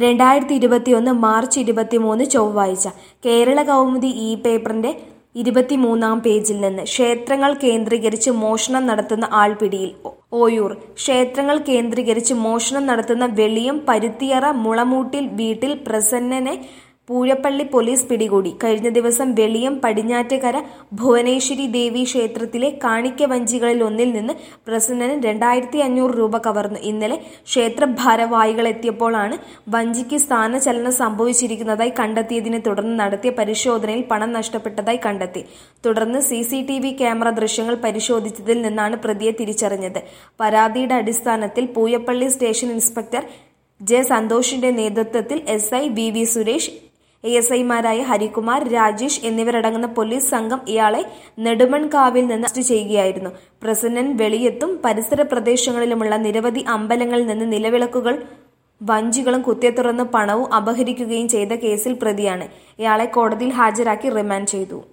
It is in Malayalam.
രണ്ടായിരത്തി ഇരുപത്തിയൊന്ന് മാർച്ച് ഇരുപത്തിമൂന്ന് ചൊവ്വാഴ്ച കേരള കൗമുദി ഇ പേപ്പറിന്റെ ഇരുപത്തിമൂന്നാം പേജിൽ നിന്ന് ക്ഷേത്രങ്ങൾ കേന്ദ്രീകരിച്ച് മോഷണം നടത്തുന്ന ആൾ പിടിയിൽ ഒ- ഓയൂർ ക്ഷേത്രങ്ങൾ കേന്ദ്രീകരിച്ച് മോഷണം നടത്തുന്ന വെളിയം പരുത്തിയറ മുളമൂട്ടിൽ വീട്ടിൽ പ്രസന്നനെ പൂഴപ്പള്ളി പോലീസ് പിടികൂടി കഴിഞ്ഞ ദിവസം വെളിയം പടിഞ്ഞാറ്റുകര ഭുവനേശ്വരി ദേവി ക്ഷേത്രത്തിലെ കാണിക്ക വഞ്ചികളിൽ ഒന്നിൽ നിന്ന് പ്രസന്നന് രണ്ടായിരത്തി അഞ്ഞൂറ് രൂപ കവർന്നു ഇന്നലെ ക്ഷേത്ര ഭാരവാഹികൾ എത്തിയപ്പോഴാണ് വഞ്ചിക്ക് സ്ഥാനചലനം സംഭവിച്ചിരിക്കുന്നതായി കണ്ടെത്തിയതിനെ തുടർന്ന് നടത്തിയ പരിശോധനയിൽ പണം നഷ്ടപ്പെട്ടതായി കണ്ടെത്തി തുടർന്ന് C C T V camera ദൃശ്യങ്ങൾ പരിശോധിച്ചതിൽ നിന്നാണ് പ്രതിയെ തിരിച്ചറിഞ്ഞത് പരാതിയുടെ അടിസ്ഥാനത്തിൽ പൂയപ്പള്ളി സ്റ്റേഷൻ ഇൻസ്പെക്ടർ ജെ സന്തോഷിന്റെ നേതൃത്വത്തിൽ S I V V Suresh A S ഐമാരായ ഹരികുമാർ രാജേഷ് എന്നിവരടങ്ങുന്ന പോലീസ് സംഘം ഇയാളെ നെടുമൺകാവിൽ നിന്ന് അറസ്റ്റ് ചെയ്യുകയായിരുന്നു പ്രസന്നൻ വെളിയത്തും പരിസര പ്രദേശങ്ങളിലുമുള്ള നിരവധി അമ്പലങ്ങളിൽ നിന്ന് നിലവിളക്കുകൾ വഞ്ചികളും കുത്തിത്തുറന്ന് പണവും അപഹരിക്കുകയും ചെയ്ത കേസിൽ പ്രതിയാണ് ഇയാളെ കോടതിയിൽ ഹാജരാക്കി റിമാൻഡ് ചെയ്തു